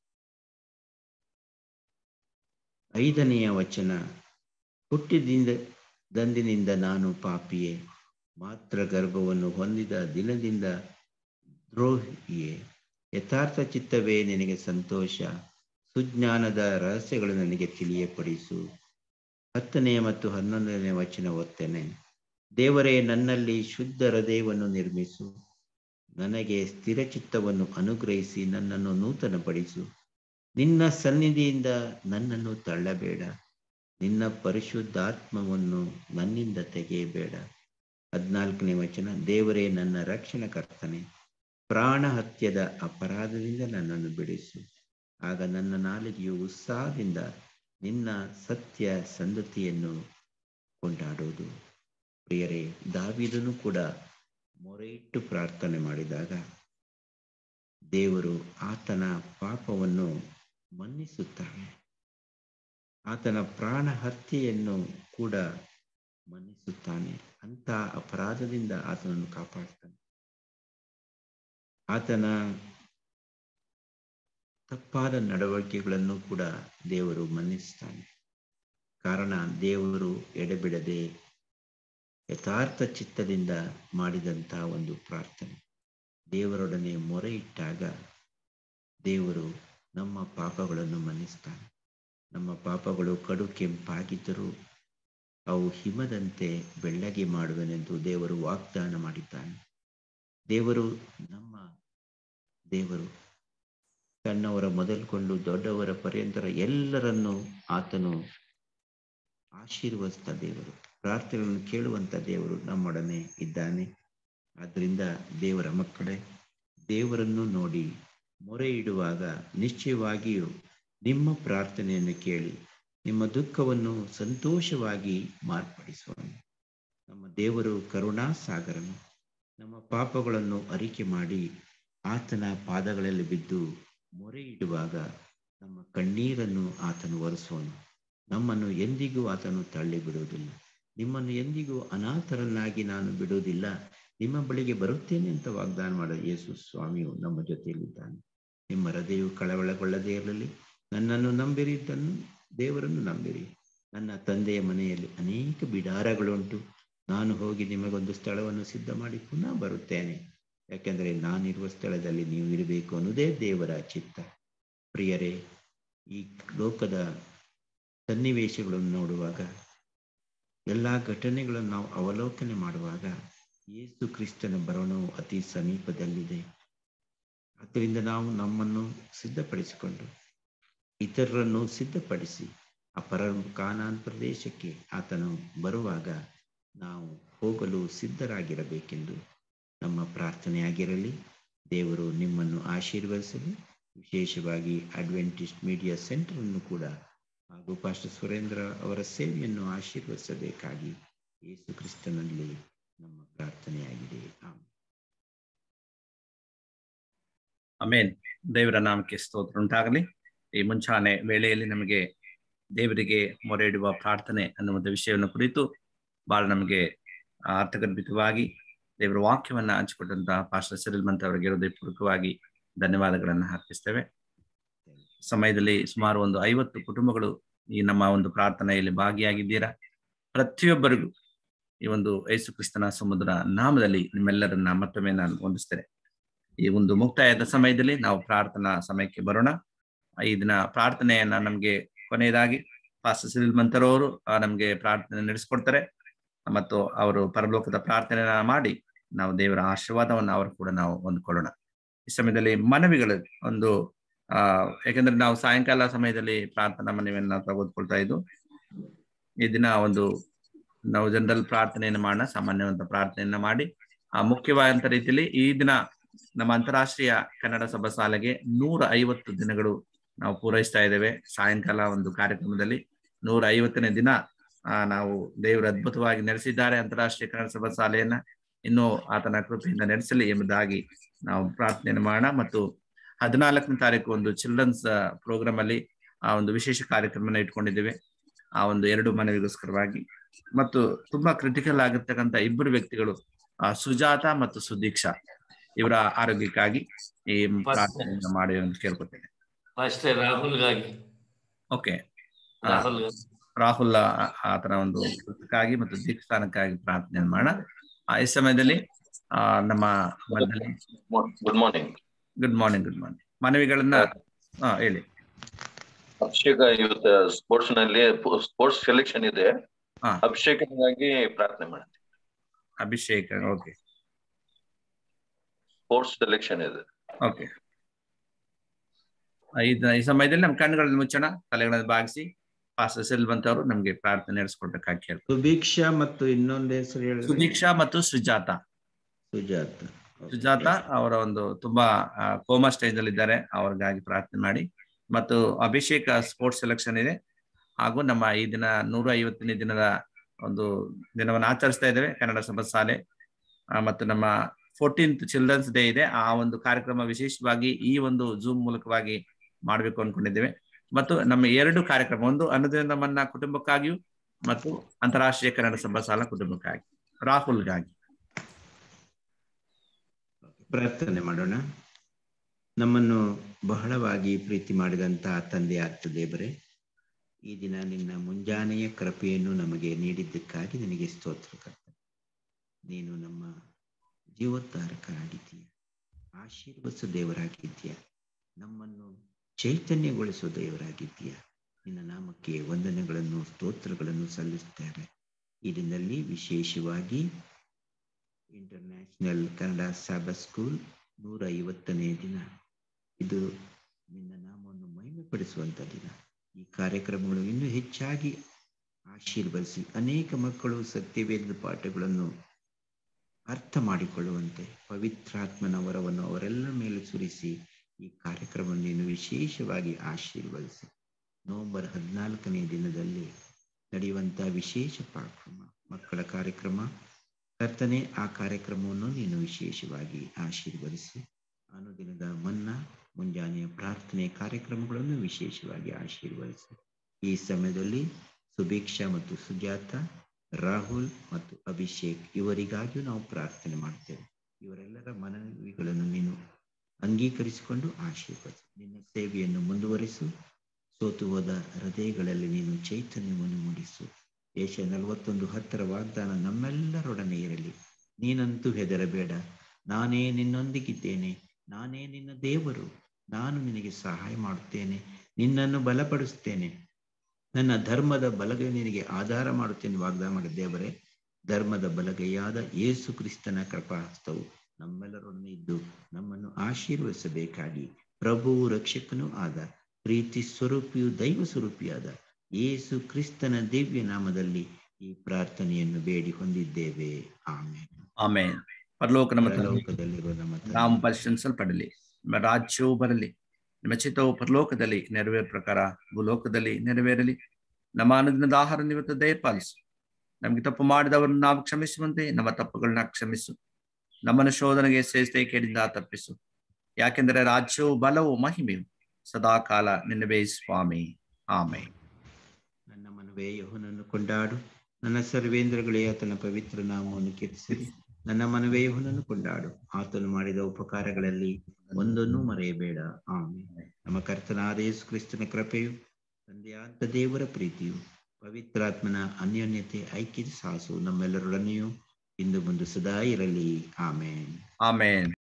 ಐದನೆಯ ವಚನ ಹುಟ್ಟಿದಿಂದ ದಂದಿನಿಂದ ನಾನು ಪಾಪಿಯೇ ಮಾತ್ರ ಗರ್ಭವನ್ನು ಹೊಂದಿದ ದಿನದಿಂದ ದ್ರೋಹಿಯೇ ಯಥಾರ್ಥ ಚಿತ್ತವೇ ನಿನಗೆ ಸಂತೋಷ ಸುಜ್ಞಾನದ ರಹಸ್ಯಗಳು ನನಗೆ ತಿಳಿಯಪಡಿಸು ಹತ್ತನೆಯ ಮತ್ತು ಹನ್ನೊಂದನೇ ವಚನ ಓದ್ತೇನೆ ದೇವರೇ ನನ್ನಲ್ಲಿ ಶುದ್ಧ ಹೃದಯವನ್ನು ನಿರ್ಮಿಸು ನನಗೆ ಸ್ಥಿರಚಿತ್ತವನ್ನು ಅನುಗ್ರಹಿಸಿ ನನ್ನನ್ನು ನೂತನಪಡಿಸು ನಿನ್ನ ಸನ್ನಿಧಿಯಿಂದ ನನ್ನನ್ನು ತಳ್ಳಬೇಡ ನಿನ್ನ ಪರಿಶುದ್ಧಾತ್ಮವನ್ನು ನನ್ನಿಂದ ತೆಗೆಯಬೇಡ ಹದಿನಾಲ್ಕನೇ ವಚನ ದೇವರೇ ನನ್ನ ರಕ್ಷಣಕರ್ತನೆ ಪ್ರಾಣ ಹತ್ಯದ ಅಪರಾಧದಿಂದ ನನ್ನನ್ನು ಬಿಡಿಸು ಆಗ ನನ್ನ ನಾಲಿಗೆಯು ಉತ್ಸಾಹದಿಂದ ನಿನ್ನ ಸತ್ಯ ಸಂದತಿಯನ್ನು ಕೊಂಡಾಡುವುದು ಪ್ರಿಯರೇ ದಾವಿದನು ಕೂಡ ಮೊರೆ ಇಟ್ಟು ಪ್ರಾರ್ಥನೆ ಮಾಡಿದಾಗ ದೇವರು ಆತನ ಪಾಪವನ್ನು ಮನ್ನಿಸುತ್ತಾನೆ ಆತನ ಪ್ರಾಣ ಹತ್ಯೆಯನ್ನು ಕೂಡ ಮನ್ನಿಸುತ್ತಾನೆ ಅಂತ ಅಪರಾಧದಿಂದ ಆತನನ್ನು ಕಾಪಾಡ್ತಾನೆ ಆತನ ತಪ್ಪಾದ ನಡವಳಿಕೆಗಳನ್ನು ಕೂಡ ದೇವರು ಮನ್ನಿಸ್ತಾನೆ ಕಾರಣ ದೇವರು ಎಡೆಬಿಡದೆ ಯಥಾರ್ಥ ಚಿತ್ತದಿಂದ ಮಾಡಿದಂಥ ಒಂದು ಪ್ರಾರ್ಥನೆ ದೇವರೊಡನೆ ಮೊರೆ ಇಟ್ಟಾಗ ದೇವರು ನಮ್ಮ ಪಾಪಗಳನ್ನು ಮನ್ನಿಸ್ತಾನೆ ನಮ್ಮ ಪಾಪಗಳು ಕಡು ಕೆಂಪಾಗಿದ್ದರೂ ಅವು ಹಿಮದಂತೆ ಬೆಳ್ಳಗೆ ಮಾಡುವನೆಂದು ದೇವರು ವಾಗ್ದಾನ ಮಾಡಿದ್ದಾನೆ ದೇವರು ನಮ್ಮ ದೇವರು ಸಣ್ಣವರ ಮೊದಲುಕೊಂಡು ದೊಡ್ಡವರ ಪರ್ಯಂತರ ಎಲ್ಲರನ್ನೂ ಆತನು ಆಶೀರ್ವದಿಸಿದ ದೇವರು ಪ್ರಾರ್ಥನೆಗಳನ್ನು ಕೇಳುವಂತ ದೇವರು ನಮ್ಮೊಡನೆ ಇದ್ದಾನೆ ಆದ್ದರಿಂದ ದೇವರ ಮಕ್ಕಳೇ ದೇವರನ್ನು ನೋಡಿ ಮೊರೆ ಇಡುವಾಗ ನಿಶ್ಚಯವಾಗಿಯೂ ನಿಮ್ಮ ಪ್ರಾರ್ಥನೆಯನ್ನು ಕೇಳಿ ನಿಮ್ಮ ದುಃಖವನ್ನು ಸಂತೋಷವಾಗಿ ಮಾರ್ಪಡಿಸುವನು ನಮ್ಮ ದೇವರು ಕರುಣಾಸಾಗರನು ನಮ್ಮ ಪಾಪಗಳನ್ನು ಅರಿಕೆ ಮಾಡಿ ಆತನ ಪಾದಗಳಲ್ಲಿ ಬಿದ್ದು ಮೊರೆ ಇಡುವಾಗ ನಮ್ಮ ಕಣ್ಣೀರನ್ನು ಆತನು ಒರೆಸುವನು ನಮ್ಮನ್ನು ಎಂದಿಗೂ ಆತನು ತಳ್ಳಿ ಬಿಡುವುದಿಲ್ಲ ನಿಮ್ಮನ್ನು ಎಂದಿಗೂ ಅನಾಥರನ್ನಾಗಿ ನಾನು ಬಿಡುವುದಿಲ್ಲ ನಿಮ್ಮ ಬಳಿಗೆ ಬರುತ್ತೇನೆ ಅಂತ ವಾಗ್ದಾನ ಮಾಡೋ ಯೇಸು ಸ್ವಾಮಿಯು ನಮ್ಮ ಜೊತೆಯಲ್ಲಿದ್ದಾನೆ ನಿಮ್ಮ ಹೃದಯವು ಕಳವಳಗೊಳ್ಳದೇ ಇರಲಿ ನನ್ನನ್ನು ನಂಬಿರಿದ್ದನ್ನು ದೇವರನ್ನು ನಂಬಿರಿ ನನ್ನ ತಂದೆಯ ಮನೆಯಲ್ಲಿ ಅನೇಕ ಬಿಡಾರಗಳುಂಟು ನಾನು ಹೋಗಿ ನಿಮಗೊಂದು ಸ್ಥಳವನ್ನು ಸಿದ್ಧ ಮಾಡಿ ಪುನಃ ಬರುತ್ತೇನೆ ಯಾಕೆಂದರೆ ನಾನಿರುವ ಸ್ಥಳದಲ್ಲಿ ನೀವು ಇರಬೇಕು ಅನ್ನೋದೇ ದೇವರ ಚಿತ್ತ ಪ್ರಿಯರೇ ಈ ಲೋಕದ ಸನ್ನಿವೇಶಗಳನ್ನು ನೋಡುವಾಗ ಎಲ್ಲ ಘಟನೆಗಳನ್ನು ನಾವು ಅವಲೋಕನೆ ಮಾಡುವಾಗ ಯೇಸು ಕ್ರಿಸ್ತನ ಬರೋಣವು ಅತಿ ಸಮೀಪದಲ್ಲಿದೆ ಆದ್ದರಿಂದ ನಾವು ನಮ್ಮನ್ನು ಸಿದ್ಧಪಡಿಸಿಕೊಂಡು ಇತರರನ್ನು ಸಿದ್ಧಪಡಿಸಿ ಆ ಪರ ಕಾನಾನ್ ಪ್ರದೇಶಕ್ಕೆ ಆತನು ಬರುವಾಗ ನಾವು ಹೋಗಲು ಸಿದ್ಧರಾಗಿರಬೇಕೆಂದು ನಮ್ಮ ಪ್ರಾರ್ಥನೆಯಾಗಿರಲಿ ದೇವರು ನಿಮ್ಮನ್ನು ಆಶೀರ್ವದಿಸಲಿ ವಿಶೇಷವಾಗಿ ಅಡ್ವೆಂಟಿಸ್ಟ್ ಮೀಡಿಯಾ ಸೆಂಟರನ್ನು ಕೂಡ ಹಾಗೂ ಪಾಸ್ಟರ್ ಸುರೇಂದ್ರ ಅವರ ಸೇವೆಯನ್ನು ಆಶೀರ್ವದಿಸಬೇಕಾಗಿ ಯೇಸು ಕ್ರಿಸ್ತನಲ್ಲಿ ನಮ್ಮ ಪ್ರಾರ್ಥನೆಯಾಗಿದೆ ಆಮೇಲೆ ಅಮೇನ್ ದೇವರ ನಾಮಕ್ಕೆ ಸ್ತೋತ್ರ ಉಂಟಾಗಲಿ ಈ ಮುಂಚಾನೆ ವೇಳೆಯಲ್ಲಿ ನಮಗೆ ದೇವರಿಗೆ ಮೊರೆ ಇಡುವ ಪ್ರಾರ್ಥನೆ ಅನ್ನುವಂಥ ವಿಷಯವನ್ನು ಕುರಿತು ಬಹಳ ನಮಗೆ ಅರ್ಥಗರ್ಭಿತವಾಗಿ ದೇವರ ವಾಕ್ಯವನ್ನ ಹಂಚಿಕೊಟ್ಟಂತಹ ಪಾಸ್ಟರ್ ಸಿರಿಲ್ ಮಂತ್ ಅವರಿಗೆ ಹೃದಯಪೂರ್ವಕವಾಗಿ ಧನ್ಯವಾದಗಳನ್ನು ಅರ್ಪಿಸ್ತೇವೆ ಸಮಯದಲ್ಲಿ ಸುಮಾರು ಒಂದು ಐವತ್ತು ಕುಟುಂಬಗಳು ಈ ನಮ್ಮ ಒಂದು ಪ್ರಾರ್ಥನೆಯಲ್ಲಿ ಭಾಗಿಯಾಗಿದ್ದೀರಾ ಪ್ರತಿಯೊಬ್ಬರಿಗೂ ಈ ಒಂದು ಯೇಸು ಕ್ರಿಸ್ತನ ಸಮುದ್ರ ನಾಮದಲ್ಲಿ ನಿಮ್ಮೆಲ್ಲರನ್ನ ಮತ್ತೊಮ್ಮೆ ನಾನು ಹೊಂದಿಸ್ತೇನೆ ಈ ಒಂದು ಮುಕ್ತಾಯದ ಸಮಯದಲ್ಲಿ ನಾವು ಪ್ರಾರ್ಥನಾ ಸಮಯಕ್ಕೆ ಬರೋಣ ಈ ದಿನ ಪ್ರಾರ್ಥನೆಯನ್ನ ನಮ್ಗೆ ಕೊನೆಯದಾಗಿ ಪಾಸ್ಟರ್ ಸಿರಿಲ್ ಮಂತರವರು ನಮ್ಗೆ ಪ್ರಾರ್ಥನೆ ನಡೆಸ್ಕೊಡ್ತಾರೆ ಮತ್ತು ಅವರು ಪರಲೋಕದ ಪ್ರಾರ್ಥನೆಯನ್ನ ಮಾಡಿ ನಾವು ದೇವರ ಆಶೀರ್ವಾದವನ್ನು ಅವರು ಕೂಡ ನಾವು ಹೊಂದ್ಕೊಳ್ಳೋಣ ಈ ಸಮಯದಲ್ಲಿ ಮನವಿಗಳು ಒಂದು ಆ ಯಾಕಂದ್ರೆ ನಾವು ಸಾಯಂಕಾಲ ಸಮಯದಲ್ಲಿ ಪ್ರಾರ್ಥನಾ ಮನವಿಯನ್ನ ತೆಗೆದುಕೊಳ್ತಾ ಇದ್ದು ಈ ದಿನ ಒಂದು ನಾವು ಜನರಲ್ ಪ್ರಾರ್ಥನೆಯನ್ನು ಮಾಡೋಣ ಸಾಮಾನ್ಯವಂತ ಪ್ರಾರ್ಥನೆಯನ್ನ ಮಾಡಿ ಆ ಮುಖ್ಯವಾದಂತ ರೀತಿಯಲ್ಲಿ ಈ ದಿನ ನಮ್ಮ ಅಂತಾರಾಷ್ಟ್ರೀಯ ಕನ್ನಡ ಸಭಾ ಶಾಲೆಗೆ ನೂರ ಐವತ್ತು ದಿನಗಳು ನಾವು ಪೂರೈಸ್ತಾ ಇದ್ದೇವೆ ಸಾಯಂಕಾಲ ಒಂದು ಕಾರ್ಯಕ್ರಮದಲ್ಲಿ ನೂರ ಐವತ್ತನೇ ದಿನ ಆ ನಾವು ದೇವರು ಅದ್ಭುತವಾಗಿ ನಡೆಸಿದ್ದಾರೆ ಅಂತಾರಾಷ್ಟ್ರೀಯ ಕನ್ನಡ ಸಭಾ ಶಾಲೆಯನ್ನ ಇನ್ನು ಆತನ ಕೃಪೆಯಿಂದ ನಡೆಸಲಿ ಎಂಬುದಾಗಿ ನಾವು ಪ್ರಾರ್ಥನೆಯನ್ನು ಮಾಡೋಣ ಮತ್ತು ಹದಿನಾಲ್ಕನೇ ತಾರೀಕು ಒಂದು ಚಿಲ್ಡ್ರನ್ಸ್ ಪ್ರೋಗ್ರಾಮ್ ಅಲ್ಲಿ ಆ ಒಂದು ವಿಶೇಷ ಕಾರ್ಯಕ್ರಮನ ಇಟ್ಕೊಂಡಿದ್ದೇವೆ ಆ ಒಂದು ಎರಡು ಮನವಿಗೋಸ್ಕರವಾಗಿ ಮತ್ತು ತುಂಬಾ ಕ್ರಿಟಿಕಲ್ ಆಗಿರ್ತಕ್ಕಂಥ ಇಬ್ಬರು ವ್ಯಕ್ತಿಗಳು ಆ ಸುಜಾತ ಮತ್ತು ಸುದೀಕ್ಷಾ ಇವರ ಆರೋಗ್ಯಕ್ಕಾಗಿ ಈ ಪ್ರಾರ್ಥನೆಯನ್ನು ಮಾಡಿ ಅಂತ ಕೇಳ್ಕೊತೇನೆ ಅಷ್ಟೇ ರಾಹುಲ್ಗಾಗಿ ಓಕೆ ರಾಹುಲ್ ರಾಹುಲ್ ಆತನ ಒಂದು ಕೃತಕ್ಕಾಗಿ ಮತ್ತು ದೀಕ್ಷಾನಕ್ಕಾಗಿ ಪ್ರಾರ್ಥನೆ ಮಾಡೋಣ ಆ ಈ ಸಮಯದಲ್ಲಿ ಆ ನಮ್ಮ ಮಧ್ಯದಲ್ಲಿ good morning good morning good morning ಮನವಿಗಳನ್ನ ಹಾ ಹೇಳಿ ಅಭಿಷೇಕ ಇವತ್ತು ಸ್ಪೋರ್ಟ್ಸ್ ನಲ್ಲಿ ಸ್ಪೋರ್ಟ್ಸ್ ಸೆಲೆಕ್ಷನ್ ಇದೆ ಹಾ. ಅಭಿಷೇಕನಿಗಾಗಿ ಪ್ರಾರ್ಥನೆ ಮಾಡಿ ಅಭಿಷೇಕ್ ಓಕೆ ಸ್ಪೋರ್ಟ್ಸ್ ಸೆಲೆಕ್ಷನ್ ಇದೆ ಓಕೆ ಇದು ಈ ಸಮಯದಲ್ಲಿ ನಮ್ಮ ಕಣ್ಣುಗಳನ್ನು ಮುಚ್ಚೋಣ ತಲೆಗಳನ್ನು ಬಾಗಿಸಿ ಪಾಸ್ಟರ್ ಸೆಲ್ವಂತ್ ಅವರು ನಮ್ಗೆ ಪ್ರಾರ್ಥನೆ ನಡೆಸ್ಕೊಡ್ಬೇಕಾಗಿ ಕೇಳ್ತಾರೆ ಸುಭೀಕ್ಷಾ ಮತ್ತು ಇನ್ನೊಂದು ಹೆಸರು ಹೇಳಿದ್ರೆ ಸುದೀಕ್ಷಾ ಮತ್ತು ಸುಜಾತ ಸುಜಾತ ಸುಜಾತ ಅವರ ಒಂದು ತುಂಬಾ ಕೋಮಾ ಸ್ಟೇಜ್ ಅಲ್ಲಿ ಇದ್ದಾರೆ ಅವ್ರಿಗಾಗಿ ಪ್ರಾರ್ಥನೆ ಮಾಡಿ ಮತ್ತು ಅಭಿಷೇಕ್ ಸ್ಪೋರ್ಟ್ಸ್ ಸೆಲೆಕ್ಷನ್ ಇದೆ ಹಾಗೂ ನಮ್ಮ ಈ ದಿನ ನೂರ ಐವತ್ತನೇ ದಿನದ ಒಂದು ದಿನವನ್ನು ಆಚರಿಸ್ತಾ ಇದ್ದೇವೆ ಕನ್ನಡ ಸಭಾ ಶಾಲೆ ಆ, ಮತ್ತು ನಮ್ಮ ಫೋರ್ಟೀನ್ತ್ ಚಿಲ್ಡ್ರನ್ಸ್ ಡೇ ಇದೆ ಆ ಒಂದು ಕಾರ್ಯಕ್ರಮ ವಿಶೇಷವಾಗಿ ಈ ಒಂದು ಜೂಮ್ ಮೂಲಕವಾಗಿ ಮಾಡಬೇಕು ಅನ್ಕೊಂಡಿದ್ದೇವೆ ಮತ್ತು ನಮ್ಮ ಎರಡು ಕಾರ್ಯಕ್ರಮ ಒಂದು ಅನ್ನದಿಂದ ಮನ್ನ ಕುಟುಂಬಕ್ಕಾಗಿಯೂ ಮತ್ತು ಅಂತಾರಾಷ್ಟ್ರೀಯ ಕನ್ನಡ ಸಭಾ ಶಾಲಾ ಕುಟುಂಬಕ್ಕಾಗಿ ರಾಹುಲ್ಗಾಗಿ ಪ್ರಾರ್ಥನೆ ಮಾಡೋಣ ನಮ್ಮನ್ನು ಬಹಳವಾಗಿ ಪ್ರೀತಿ ಮಾಡಿದಂತಹ ತಂದೆ ಆತ ದೇವರೇ ಈ ದಿನ ನಿನ್ನ ಮುಂಜಾನೆಯ ಕೃಪೆಯನ್ನು ನಮಗೆ ನೀಡಿದ್ದಕ್ಕಾಗಿ ನಿನಗೆ ಸ್ತೋತ್ರ ಕರ್ತನೆ ನೀನು ನಮ್ಮ ಜೀವೋದ್ಧಾರಕರಾಗಿದ್ದೀಯ ಆಶೀರ್ವದಿಸೋ ದೇವರಾಗಿದ್ದೀಯ ನಮ್ಮನ್ನು ಚೈತನ್ಯಗೊಳಿಸೋ ದೇವರಾಗಿದ್ದೀಯ ನಿನ್ನ ನಾಮಕ್ಕೆ ವಂದನೆಗಳನ್ನು ಸ್ತೋತ್ರಗಳನ್ನು ಸಲ್ಲಿಸುತ್ತಾರೆ ಈ ದಿನದಲ್ಲಿ ವಿಶೇಷವಾಗಿ ಇಂಟರ್ನ್ಯಾಷನಲ್ ಕನ್ನಡ ಸಾಬ ಸ್ಕೂಲ್ ನೂರ ಐವತ್ತನೇ ದಿನ ಇದು ನಿನ್ನ ನಾಮವನ್ನು ಮಹಿಮೆಪಡಿಸುವಂಥ ದಿನ ಈ ಕಾರ್ಯಕ್ರಮಗಳು ಇನ್ನೂ ಹೆಚ್ಚಾಗಿ ಆಶೀರ್ವದಿಸಿ ಅನೇಕ ಮಕ್ಕಳು ಸತ್ಯವೇದ ಪಾಠಗಳನ್ನು ಅರ್ಥ ಮಾಡಿಕೊಳ್ಳುವಂತೆ ಪವಿತ್ರಾತ್ಮನ ವರವನ್ನು ಅವರೆಲ್ಲರ ಮೇಲೆ ಸುರಿಸಿ ಈ ಕಾರ್ಯಕ್ರಮವನ್ನು ನೀನು ವಿಶೇಷವಾಗಿ ಆಶೀರ್ವದಿಸಿ ನವೆಂಬರ್ ಹದಿನಾಲ್ಕನೇ ದಿನದಲ್ಲಿ ನಡೆಯುವಂಥ ವಿಶೇಷ ಕಾರ್ಯಕ್ರಮ ಮಕ್ಕಳ ಕಾರ್ಯಕ್ರಮ ಕರ್ತನೆ ಆ ಕಾರ್ಯಕ್ರಮವನ್ನು ನೀನು ವಿಶೇಷವಾಗಿ ಆಶೀರ್ವದಿಸಿ ಅನುದಿನದ ಮನ್ನಾ ಮುಂಜಾನೆಯ ಪ್ರಾರ್ಥನೆ ಕಾರ್ಯಕ್ರಮಗಳನ್ನು ವಿಶೇಷವಾಗಿ ಆಶೀರ್ವದಿಸಿ ಈ ಸಮಯದಲ್ಲಿ ಸುಭೀಕ್ಷಾ ಮತ್ತು ಸುಜಾತ ರಾಹುಲ್ ಮತ್ತು ಅಭಿಷೇಕ್ ಇವರಿಗಾಗಿಯೂ ನಾವು ಪ್ರಾರ್ಥನೆ ಮಾಡ್ತೇವೆ ಇವರೆಲ್ಲರ ಮನವಿಗಳನ್ನು ನೀನು ಅಂಗೀಕರಿಸಿಕೊಂಡು ಆಶೀರ್ವದಿಸು ನಿನ್ನ ಸೇವೆಯನ್ನು ಮುಂದುವರಿಸು ಸೋತು ಹೋದ ಹೃದಯಗಳಲ್ಲಿ ನೀನು ಚೈತನ್ಯವನ್ನು ಮೂಡಿಸು ದೇಶ ನಲವತ್ತೊಂದು ಹತ್ತರ ವಾಗ್ದಾನ ನಮ್ಮೆಲ್ಲರೊಡನೆ ಇರಲಿ ನೀನಂತೂ ಹೆದರಬೇಡ ನಾನೇ ನಿನ್ನೊಂದಿಗಿದ್ದೇನೆ ನಾನೇ ನಿನ್ನ ದೇವರು ನಾನು ನಿನಗೆ ಸಹಾಯ ಮಾಡುತ್ತೇನೆ ನಿನ್ನನ್ನು ಬಲಪಡಿಸ್ತೇನೆ ನನ್ನ ಧರ್ಮದ ಬಲಗೈ ನಿನಗೆ ಆಧಾರ ಮಾಡುತ್ತೇನೆ ವಾಗ್ದಾನ ಮಾಡಿದ ದೇವರೇ ಧರ್ಮದ ಬಲಗೈಯಾದ ಯೇಸು ಕ್ರಿಸ್ತನ ಕೃಪಾಹಸ್ತವು ನಮ್ಮೆಲ್ಲರೊಡನೆ ಇದ್ದು ನಮ್ಮನ್ನು ಆಶೀರ್ವದಿಸಬೇಕಾಗಿ ಪ್ರಭು ರಕ್ಷಕನೂ ಆದ ಪ್ರೀತಿ ಸ್ವರೂಪಿಯು ದೈವ ಸ್ವರೂಪಿಯಾದ ಯೇಸು ಕ್ರಿಸ್ತನ ದಿವ್ಯ ನಾಮದಲ್ಲಿ ಈ ಪ್ರಾರ್ಥನೆಯನ್ನು ಬೇಡಿ ಹೊಂದಿದ್ದೇವೆ ಆಮೇಲೆ ಆಮೇನ್ ಪರಲೋಕ ನಮ್ಮ ತಂದೆ, ಲೋಕದಲ್ಲಿರುವ ನಮ್ಮ ತಂದೆ, ನಾಮ ಪರಿಶೀಲಿಸಲ್ಪಡಲಿ ನಿಮ್ಮ ರಾಜ್ಯವು ಬರಲಿ ನಿಮ್ಮ ಚಿತ್ತವು ಪರಲೋಕದಲ್ಲಿ ನೆರವೇರ ಪ್ರಕಾರ ಭೂಲೋಕದಲ್ಲಿ ನೆರವೇರಲಿ ನಮ್ಮ ಅನುದಿನದ ಆಹಾರ ನಿಮಿತ್ತ ದಯಪಾಲಿಸು ನಮಗೆ ತಪ್ಪು ಮಾಡಿದವರನ್ನು ನಾವು ಕ್ಷಮಿಸುವಂತೆ ನಮ್ಮ ತಪ್ಪುಗಳನ್ನ ಕ್ಷಮಿಸು ನಮ್ಮನ್ನು ಶೋಧನೆಗೆ ಸೇರಿಸದೆ ಕೇಳಿಂದ ತಪ್ಪಿಸು ಯಾಕೆಂದರೆ ರಾಜ್ಯವು ಬಲವು ಮಹಿಮೆಯು ಸದಾ ಕಾಲ ನಿನ್ನವೇ ಸ್ವಾಮಿ ಆಮೆ ನನ್ನ ಮನವೇ ಯಹೋನನ್ನು ಕೊಂಡಾಡು ನನ್ನ ಸರ್ವೇಂದ್ರಗಳೇ ಆತನ ಪವಿತ್ರ ನಾಮವನ್ನು ಕೀರ್ತಿಸಿರಿ ನನ್ನ ಮನವೇ ಯಹೋನನ್ನು ಕೊಂಡಾಡು ಆತನು ಮಾಡಿದ ಉಪಕಾರಗಳಲ್ಲಿ ಒಂದನ್ನೂ ಮರೆಯಬೇಡ ಆಮೇಲೆ ನಮ್ಮ ಕರ್ತನಾದ ಯೇಸು ಕ್ರಿಸ್ತನ ಕೃಪೆಯು ತಂದೆಯಾದ ದೇವರ ಪ್ರೀತಿಯು ಪವಿತ್ರಾತ್ಮನ ಅನ್ಯೋನ್ಯತೆ ಐಕ್ಯತೆ ಸಾಸು ನಮ್ಮೆಲ್ಲರೊಡನೆಯೂ ಇಂದು ಮುಂದೆ ಸದಾ ಇರಲಿ ಆಮೇನ್ ಆಮೇನ್